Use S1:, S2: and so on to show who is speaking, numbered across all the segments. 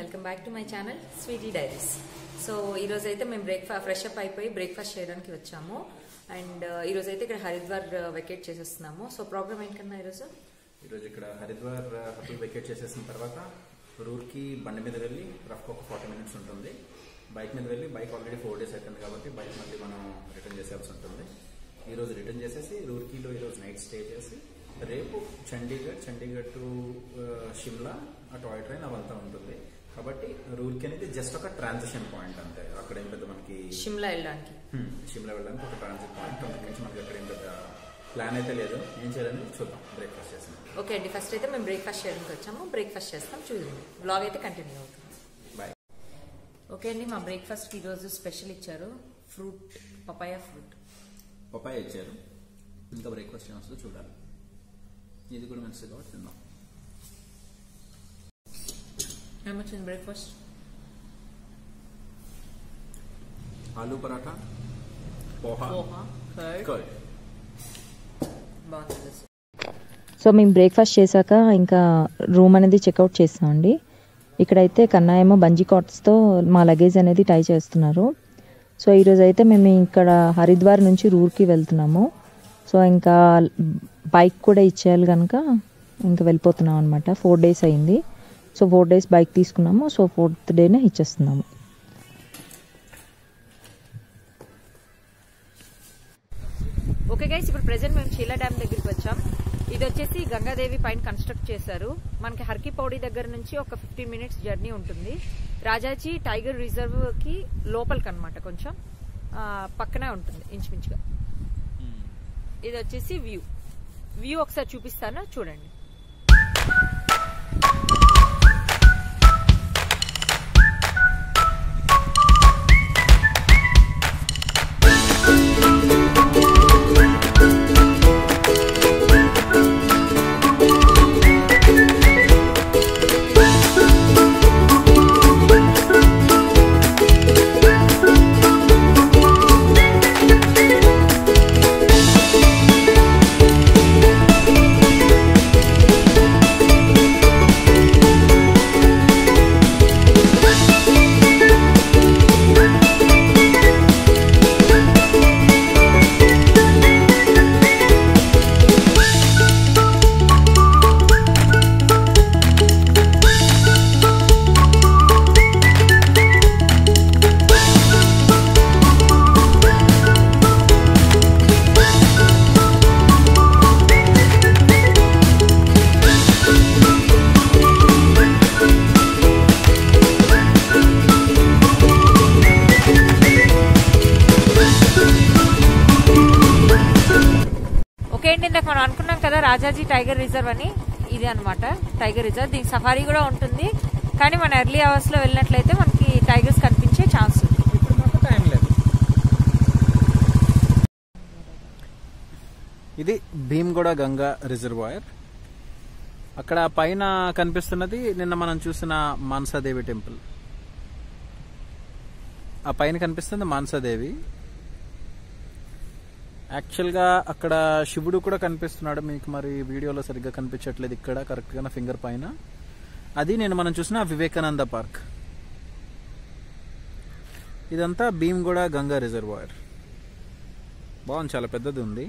S1: welcome back to my channel Sweety diaries so ఈరోజు అయితే మేము బ్రేక్ఫాస్ట్ ఫ్రెష్ అప్ అయిపోయి బ్రేక్ఫాస్ట్ చేయడానికి వచ్చాము అండ్ ఈరోజు అయితే ఇక్కడ హరిద్వార్ వెకేట్ చేసేస్తున్నాము సో ప్రోగ్రామ్ ఏంటన్నా ఈరోజు
S2: ఈరోజు ఇక్కడ హరిద్వార్ హోటల్ వెకేట్ చేసేసిన తర్వాత రూర్కి బండి మీద వెళ్ళి రఫ్గా ఒక ఫార్టీ మినిట్స్ ఉంటుంది బైక్ మీద వెళ్ళి బైక్ ఆల్రెడీ ఫోర్ డేస్ అవుతుంది కాబట్టి బైక్ మళ్ళీ మనం రిటర్న్ చేసేయాల్సి ఉంటుంది ఈరోజు రిటర్న్ చేసేసి రూర్కీలో ఈరోజు నైట్ స్టే చేసి రేపు చండీగఢ్ చండీగఢ్ టు ఆ, షిమ్లా ఆ టాయ్ ట్రైన్ అవంతా ఉంటుంది కాబట్టి రూర్కీ అనేది జస్ట్ ఒక ట్రాన్సిషన్ పాయింట్ అంతే అక్కడ ఏం పెద్ద మనకి
S1: షిమ్లా వెళ్ళడానికి
S2: హ్మ్, షిమ్లా వెళ్ళడానికి ఒక ట్రాన్సిట్ పాయింట్ అంతకు మించి మనకి అక్కడ ఏం పెద్ద ప్లాన్ అయితే లేదు ఏం చేయాలని చూద్దాం బ్రేక్ఫాస్ట్ చేసిన
S1: ఓకే అండి ఫస్ట్ అయితే మేము బ్రేక్ఫాస్ట్ చేయడానికి వచ్చాము బ్రేక్ఫాస్ట్ చేస్తాం చూడండి బ్లాగ్ అయితే కంటిన్యూ అవుతుంది
S2: బాయ్
S1: ఓకే అండి మా బ్రేక్ఫాస్ట్ ఈరోజు స్పెషల్ ఇచ్చారు ఫ్రూట్ పపాయ ఫ్రూట్
S2: పపాయ ఇచ్చారు ఇంకా బ్రేక్ఫాస్ట్ ఏం వస్తుందో చూడాలి ఇది కూడా మంచిది కాబట్టి తిందాం
S1: ఏమొచ్చింది breakfast
S2: aloo paratha poha
S1: poha curd
S2: curd
S1: బాగుంది
S3: సో మేము బ్రేక్ఫాస్ట్ చేశాక ఇంకా రూమ్ అనేది చెక్అవుట్ చేస్తామండి ఇక్కడైతే కన్నా ఏమో బంజీ కాట్స్తో మా లగేజ్ అనేది టై చేస్తున్నారు సో ఈరోజు అయితే మేము ఇక్కడ హరిద్వార్ నుంచి రూర్కి వెళ్తున్నాము సో ఇంకా బైక్ కూడా ఇచ్చేయాలి కనుక ఇంకా వెళ్ళిపోతున్నాం అనమాట ఫోర్ డేస్ అయింది సో ఫోర్ డేస్ బైక్ తీసుకున్నాము సో ఫోర్త్ డేనే ఇచ్చేస్తున్నాము
S1: ఓకే గైస్ ఇప్పుడు ప్రెసెంట్ మేము చీలా డ్యామ్ దగ్గరికి వచ్చాం ఇది వచ్చేసి గంగాదేవి పైన కన్స్ట్రక్ట్ చేశారు మనకి హర్కి పౌడి దగ్గర నుంచి ఒక ఫిఫ్టీన్ మినిట్స్ జర్నీ ఉంటుంది రాజాజీ టైగర్ రిజర్వ్ కి లోపలికి అనమాట కొంచెం ఆ, పక్కనే ఉంటుంది ఇంచుమించుగా ఇది వచ్చేసి వ్యూ వ్యూ ఒకసారి చూపిస్తాను చూడండి ఓకే అండి ఇందాక మనం అనుకున్నాం కదా రాజాజీ టైగర్ రిజర్వ్ అని ఇది అన్నమాట టైగర్ రిజర్వ్ దీనికి సఫారీ కూడా ఉంటుంది కానీ మన ఎర్లీ అవర్స్ లో వెళ్ళినట్లయితే మనకి టైగర్స్ కనిపించే ఛాన్స్ ఉంది
S2: ఇప్పుడు మాకు టైం లేదు ఇది భీమ్గూడ గంగా రిజర్వాయర్ అక్కడ పైన కనిపిస్తున్నది నిన్న మనం చూసిన మానసాదేవి టెంపుల్ ఆ పైన కనిపిస్తుంది మానసాదేవి యాక్చువల్గా అక్కడ శివుడు కూడా కనిపిస్తున్నాడు మీకు మరి వీడియోలో సరిగ్గా కనిపించట్లేదు ఇక్కడ కరెక్ట్గా నా ఫింగర్ పైన అది నేను మనం చూసిన వివేకానంద పార్క్ ఇదంతా భీమ్గూడ గంగా రిజర్వాయర్ బాగుంది చాలా పెద్దది ఉంది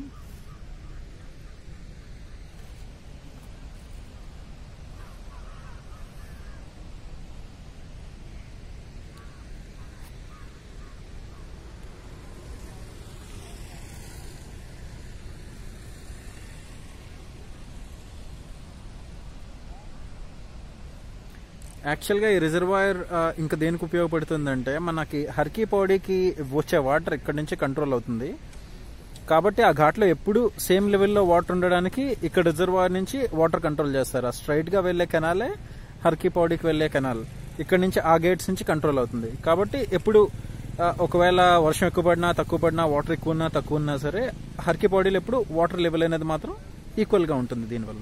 S2: యాక్చువల్గా ఈ రిజర్వాయర్ ఆ, ఇంకా దేనికి ఉపయోగపడుతుందంటే మనకి హర్కీ పౌడీకి వచ్చే వాటర్ ఇక్కడ నుంచి కంట్రోల్ అవుతుంది కాబట్టి ఆ ఘాట్లో ఎప్పుడు సేమ్ లెవెల్లో వాటర్ ఉండడానికి ఇక్కడ రిజర్వాయర్ నుంచి వాటర్ కంట్రోల్ చేస్తారు ఆ స్ట్రైట్ గా వెళ్లే కెనాలే హర్కీ పౌడీకి వెళ్లే కెనాల్ ఇక్కడ నుంచి ఆ గేట్స్ నుంచి కంట్రోల్ అవుతుంది కాబట్టి ఎప్పుడు ఆ, ఒకవేళ వర్షం ఎక్కువ పడినా తక్కువ పడినా వాటర్ ఎక్కువ ఉన్నా తక్కువ ఉన్నా సరే హర్కీ పౌడీలో ఎప్పుడు వాటర్ లెవెల్ అనేది మాత్రం ఈక్వల్ గా ఉంటుంది దీనివల్ల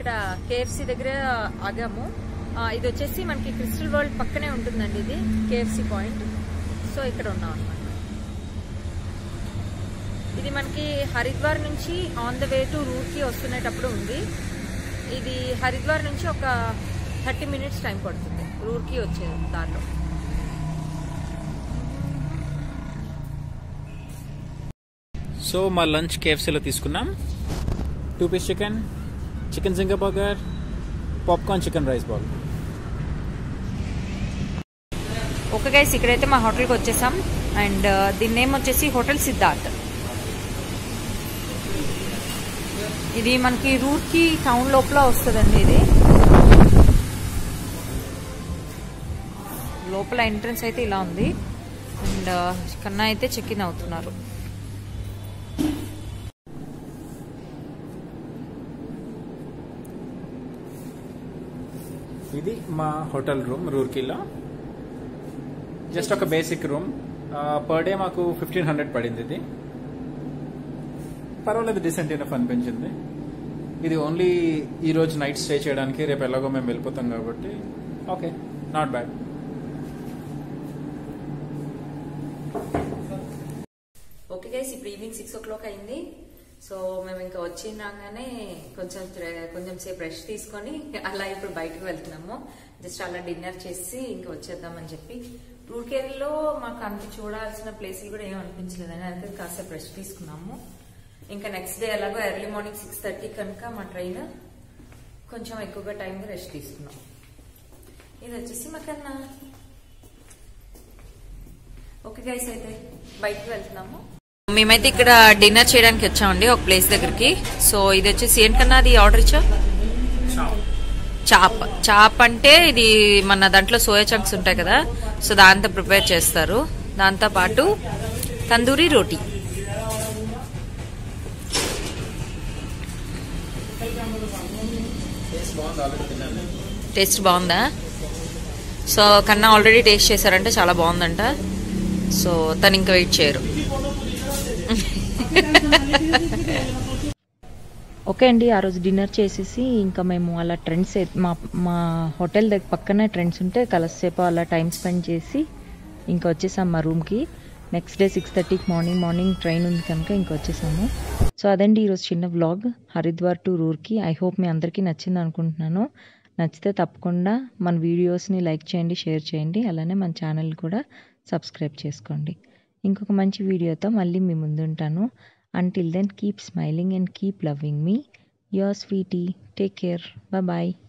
S1: ఇక్కడ కేఎఫ్సి దగ్గర ఆగాము ఆ, ఇది వచ్చేసి మనకి క్రిస్టల్ వరల్డ్ పక్కనే ఉంటుందండి ఇది కేఎఫ్సి పాయింట్ సో ఇక్కడ ఉన్నాం అనమాట ఇది మనకి హరిద్వార్ నుంచి ఆన్ ద వే టు రూట్కి వస్తునేటప్పుడు ఉంది ఇది హరిద్వార్ నుంచి ఒక థర్టీ మినిట్స్ టైం పడుతుంది రూట్కి వచ్చే దారిలో
S2: సో మా లంచ్ కేఎఫ్సీలో తీసుకున్నాం two piece chicken chicken zinger burger popcorn chicken rice ball
S1: okay guys ఇక్కడైతే మా హోటల్కి వచ్చేసాం అండ్ దీని నేమ్ వచ్చేసి హోటల్ సిద్ధార్థ్ ఇది మనకి రూట్కి టౌన్ లోపల వస్తుందండి ఇది లోపల ఎంట్రన్స్ అయితే ఇలా ఉంది అండ్ కన్నా అయితే చెక్ ఇన్ అవుతున్నారు
S2: ఇది మా హోటల్ రూమ్ రూర్కీలో జస్ట్ ఒక బేసిక్ రూమ్ పర్ డే మాకు ఫిఫ్టీన్ హండ్రెడ్ పడింది ఇది పర్వాలేదు డిసెంట్ ఇనఫ్ అనిపించింది ఇది ఓన్లీ ఈ రోజు నైట్ స్టే చేయడానికి రేపు ఎలాగో మేము వెళ్ళిపోతాం కాబట్టి okay not bad
S1: okay guys ఇప్పుడు ఈవినింగ్ సిక్స్ ఓ క్లాక్ అయింది సో మేము ఇంకా వచ్చినాగానే కొంచెం త్ర- కొంచెం సేపు రెస్ట్ తీసుకొని అలా ఇప్పుడు బయటకు వెళ్తున్నాము జస్ట్ అలా డిన్నర్ చేసి ఇంకా వచ్చేద్దామని చెప్పి రూర్కేరీలో మాకు అంత చూడాల్సిన ప్లేసులు కూడా ఏం అనిపించలేదని అందుకే కాసేపు రెస్ట్ తీసుకున్నాము ఇంకా నెక్స్ట్ డే ఎలాగో ఎర్లీ మార్నింగ్ సిక్స్ థర్టీ కనుక మా ట్రైన్ కొంచెం ఎక్కువగా టైం రెస్ట్ తీసుకున్నాం ఇది వచ్చేసి మాకన్నా ఓకే గైస్ అయితే బయటకు వెళ్తున్నాము మేమైతే ఇక్కడ డిన్నర్ చేయడానికి వచ్చామండి ఒక ప్లేస్ దగ్గరికి సో ఇది వచ్చేసి ఏంటన్నా అది ఆర్డర్ ఇచ్చా చాప్ చాప్ అంటే ఇది మన దాంట్లో సోయా చంక్స్ ఉంటాయి కదా సో దాంతో ప్రిపేర్ చేస్తారు దాంతో పాటు తందూరి రోటీ టేస్ట్ బాగుందా సో కన్నా ఆల్రెడీ టేస్ట్ చేశారంటే చాలా బాగుందంట సో తను ఇంకా వెయిట్ చేయరు
S3: ఓకే అండి ఆ రోజు డిన్నర్ చేసేసి ఇంకా మేము అలా ట్రెండ్స్ మా మా హోటల్ దగ్గర పక్కనే ట్రెండ్స్ ఉంటే కలసేపు అలా టైం స్పెండ్ చేసి ఇంకా వచ్చేసాం మా రూమ్కి నెక్స్ట్ డే సిక్స్ థర్టీకి మార్నింగ్ మార్నింగ్ ట్రైన్ ఉంది కనుక ఇంకా వచ్చేసాము సో అదండి ఈరోజు చిన్న vlog Haridwar to Roorkee I hope మీ అందరికీ నచ్చింది అనుకుంటున్నాను నచ్చితే తప్పకుండా మన వీడియోస్ని లైక్ చేయండి షేర్ చేయండి అలానే మన ఛానల్ కూడా సబ్స్క్రైబ్ చేసుకోండి ఇంకొక మంచి వీడియోతో మళ్ళీ మీ ముందుంటాను until then keep smiling and keep loving మీ your Sweety take care bye